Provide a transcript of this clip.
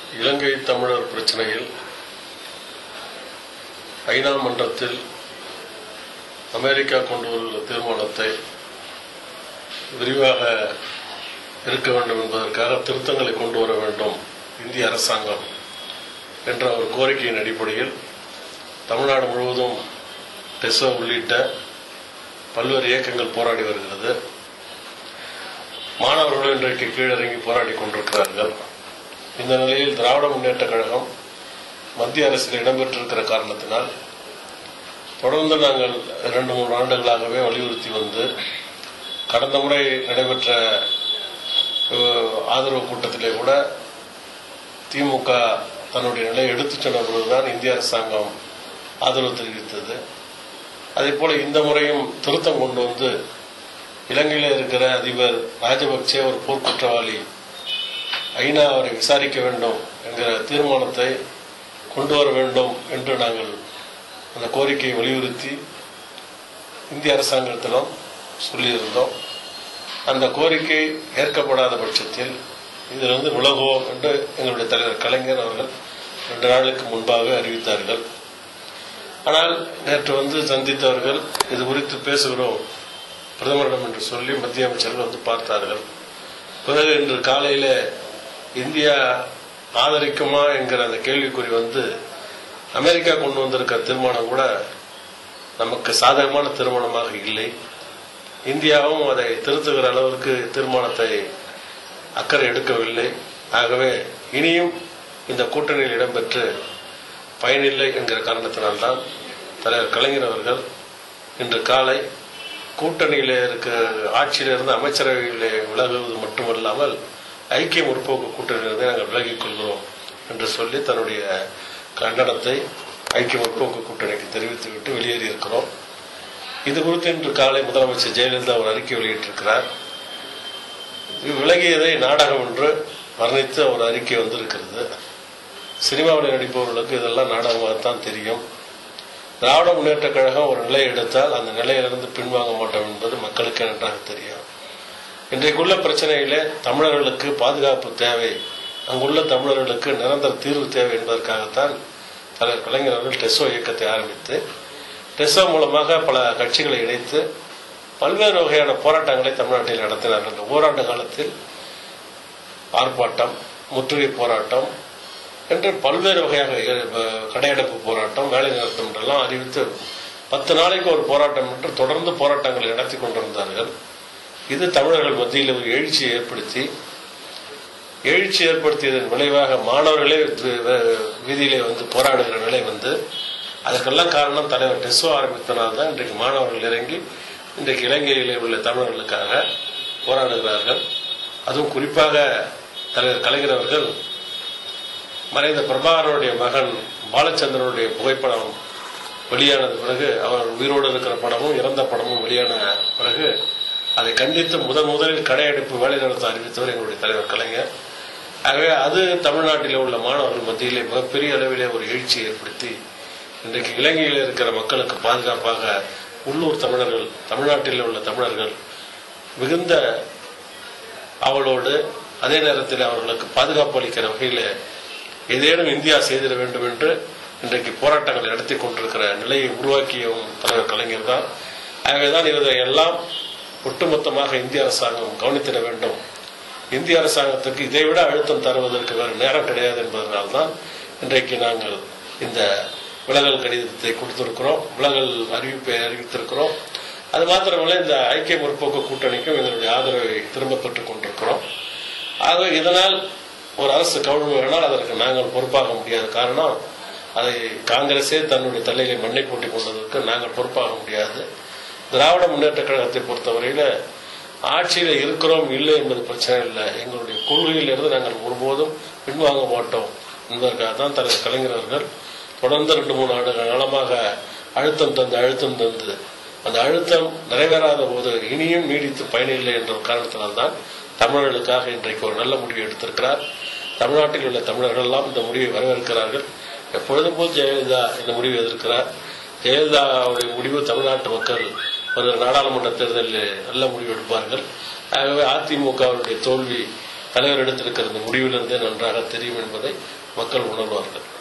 இலங்கை தமிழர் பிரச்சனையில் ஐநா மன்றத்தில் அமெரிக்கா கொண்டு வந்துள்ள தீர்மானத்தை விரிவாக இருக்க வேண்டும் என்பதற்காக திருத்தங்களை கொண்டு வர வேண்டும் இந்திய அரசாங்கம் என்ற ஒரு கோரிக்கையின் அடிப்படையில் தமிழ்நாடு முழுவதும் டெசோ உள்ளிட்ட பல்வேறு இயக்கங்கள் போராடி வருகிறது மாணவர்கள் இன்றைக்கு கீழிறங்கி போராடி கொண்டிருக்கிறார்கள் இந்த நிலையில் திராவிட முன்னேற்ற கழகம் மத்திய அரசில் இடம்பெற்றிருக்கிற காரணத்தினால் தொடர்ந்து நாங்கள் இரண்டு மூன்று ஆண்டுகளாகவே வலியுறுத்தி வந்து கடந்த முறை நடைபெற்ற அஹ், ஆதரவு கூட்டத்திலே கூட திமுக தன்னுடைய நிலையை எடுத்துச் சென்ற பொழுதுதான் இந்திய அரசாங்கம் ஆதரவு தெரிவித்தது அதே போல இந்த முறையும் திருத்தம் கொண்டு வந்து இலங்கையில் இருக்கிற அதிபர் ராஜபக்சே ஒரு போர்க்குற்றவாளி ஐநா அவரை விசாரிக்க வேண்டும் என்கிற தீர்மானத்தை கொண்டு வர வேண்டும் என்று நாங்கள் அந்த கோரிக்கையை வலியுறுத்தி இந்திய அரசாங்கத்திடம் சொல்லியிருந்தோம் அந்த கோரிக்கை ஏற்கப்படாத பட்சத்தில் இதிலிருந்து விலகுவோம் என்று எங்களுடைய தலைவர் கலைஞர் அவர்கள் ரெண்டு நாளுக்கு முன்பாக அறிவித்தார்கள் ஆனால் நேற்று வந்து சந்தித்தவர்கள் இது குறித்து பேசுகிறோம் பிரதமரிடம் என்று சொல்லி மத்திய அமைச்சர்கள் வந்து பார்த்தார்கள் பிறகு இன்று காலையில இந்தியா ஆதரிக்குமா என்கிற அந்த கேள்விக்குறி வந்து அமெரிக்கா கொண்டு வந்திருக்கிற தீர்மானம் கூட நமக்கு சாதகமான தீர்மானமாக இல்லை இந்தியாவும் அதை திருத்துகிற அளவிற்கு தீர்மானத்தை அக்கறை எடுக்கவில்லை ஆகவே இனியும் இந்த கூட்டணியில் இடம்பெற்று பயனில்லை என்கிற காரணத்தினால்தான் தலைவர் கலைஞர் அவர்கள் இன்று காலை கூட்டணியிலே இருக்க ஆட்சியிலிருந்து அமைச்சரவையிலே விலகுவது மட்டுமல்லாமல் ஐக்கிய முற்போக்கு கூட்டணியிலிருந்து நாங்கள் விலகிக் கொள்கிறோம் என்று சொல்லி தன்னுடைய கண்டனத்தை ஐக்கிய முற்போக்கு கூட்டணிக்கு தெரிவித்துவிட்டு வெளியேறியிருக்கிறோம் இது குறித்து இன்று காலை முதலமைச்சர் ஜெயலலிதா ஒரு அறிக்கை வெளியிட்டிருக்கிறார் இது விலகியதை நாடகம் என்று வர்ணித்து ஒரு அறிக்கை வந்திருக்கிறது சினிமாவில் நடிப்பவர்களுக்கு இதெல்லாம் நாடகமாகத்தான் தெரியும் திராவிட முன்னேற்ற கழகம் ஒரு நிலை எடுத்தால் அந்த நிலையிலிருந்து பின்வாங்க மாட்டோம் என்பது மக்களுக்கு நன்றாக தெரியும் இன்றைக்குள்ள பிரச்சனையிலே தமிழர்களுக்கு பாதுகாப்பு தேவை அங்குள்ள தமிழர்களுக்கு நிரந்தர தீர்வு தேவை என்பதற்காகத்தான் தலைவர் கலைஞர் அவர்கள் டெசோ இயக்கத்தை ஆரம்பித்து டெசோ மூலமாக பல கட்சிகளை இணைத்து பல்வேறு வகையான போராட்டங்களை தமிழ்நாட்டில் நடத்தினார்கள் இந்த ஓராண்டு காலத்தில் ஆர்ப்பாட்டம் முற்றுகை போராட்டம் என்று பல்வேறு வகையாக அஹ், கடையடைப்பு போராட்டம் வேலை நிறுத்தம் என்றெல்லாம் அறிவித்து பத்து நாளைக்கு ஒரு போராட்டம் என்று தொடர்ந்து போராட்டங்களை நடத்தி கொண்டிருந்தார்கள் இது தமிழர்கள் மத்தியில் ஒரு எழுச்சியை ஏற்படுத்தி எழுச்சி ஏற்படுத்தியதன் விளைவாக மாணவர்களே வி- வி- வீதியிலே வந்து போராடுகிற நிலை வந்து அதற்கெல்லாம் காரணம் தலைவர் டெஸ்ஸோ ஆரம்பித்தனால் தான் இன்றைக்கு மாணவர்கள் இறங்கி இன்றைக்கு இலங்கையிலே உள்ள தமிழர்களுக்காக போராடுகிறார்கள் அதுவும் குறிப்பாக தலைவர் கலைஞர் அவர்கள் மறைந்த பிரபாகரனுடைய மகன் பாலச்சந்திரனுடைய புகைப்படம் வெளியானது பிறகு அவர் உயிரோடு இருக்கிற படமும் இறந்த படமும் வெளியான பிறகு அதை கண்டித்து முதன் முதலில் கடையடைப்பு வேலைநிறுத்த அறிவித்தவர் எங்களுடைய தலைவர் கலைஞர் ஆகவே அது தமிழ்நாட்டில் உள்ள மாணவர்கள் மத்தியிலே மிகப்பெரிய அளவிலே ஒரு எழுச்சியை ஏற்படுத்தி இன்றைக்கு இலங்கையில் இருக்கிற மக்களுக்கு பாதுகாப்பாக உள்ளூர் தமிழர்கள் தமிழ்நாட்டில் உள்ள தமிழர்கள் மிகுந்த அவளோடு அதே நேரத்தில் அவர்களுக்கு பாதுகாப்பு அளிக்கிற வகையில் ஏதேனும் இந்தியா செய்திட வேண்டும் என்று இன்றைக்கு போராட்டங்களை நடத்தி கொண்டிருக்கிற நிலையை உருவாக்கியவும் தலைவர் கலைஞர் தான் ஆகவேதான் இவரை எல்லாம் ஒட்டுமொத்தமாக இந்திய அரசாங்கம் கவனித்திட வேண்டும் இந்திய அரசாங்கத்துக்கு இதைவிட அழுத்தம் தருவதற்கு வேறு நேரம் கிடையாது என்பதனால்தான் இன்றைக்கு நாங்கள் இந்த விலகல் கடிதத்தை கொடுத்திருக்கிறோம் விலகல் அறிவிப்பை அறிவித்திருக்கிறோம் அது மாத்திரமல்ல இந்த ஐக்கிய முற்போக்கு கூட்டணிக்கும் எங்களுடைய ஆதரவை திரும்ப பெற்றுக் கொண்டிருக்கிறோம் ஆகவே இதனால் ஒரு அரசு கவனினால் அதற்கு நாங்கள் பொறுப்பாக முடியாத காரணம் அதை காங்கிரஸே தன்னுடைய தலையிலே மண்ணை போட்டி கொண்டதற்கு நாங்கள் பொறுப்பாக முடியாது திராவிட முன்னேற்ற கழகத்தை பொறுத்தவரையில ஆட்சியில இருக்கிறோம் இல்லை என்பது பிரச்சனை இல்லை எங்களுடைய கொள்கையிலிருந்து நாங்கள் ஒருபோதும் பின்வாங்க மாட்டோம் என்பதற்காக தான் தலைவர் கலைஞர் அவர்கள் தொடர்ந்து ரெண்டு மூணு ஆண்டு காலமாக அழுத்தம் தந்து அழுத்தம் தந்து அந்த அழுத்தம் நிறைவேறாத போது இனியும் நீடித்து பயனில்லை என்ற ஒரு காரணத்தினால்தான் தமிழர்களுக்காக இன்றைக்கு ஒரு நல்ல முடிவு எடுத்திருக்கிறார் தமிழ்நாட்டில் உள்ள தமிழர்கள் எல்லாம் இந்த முடிவை வரவேற்கிறார்கள் எப்பொழுதும் போல் ஜெயலலிதா இந்த முடிவை எதிர்க்கிறார் ஜெயலலிதாவுடைய முடிவு தமிழ்நாட்டு மக்கள் ஒரு நாடாளுமன்ற தேர்தலில் நல்ல முடிவு எடுப்பார்கள் ஆகவே அதிமுகவுடைய தோல்வி தலைவர் எடுத்திருக்கிற இந்த முடிவிலிருந்தே நன்றாக தெரியும் என்பதை மக்கள் உணர்வார்கள்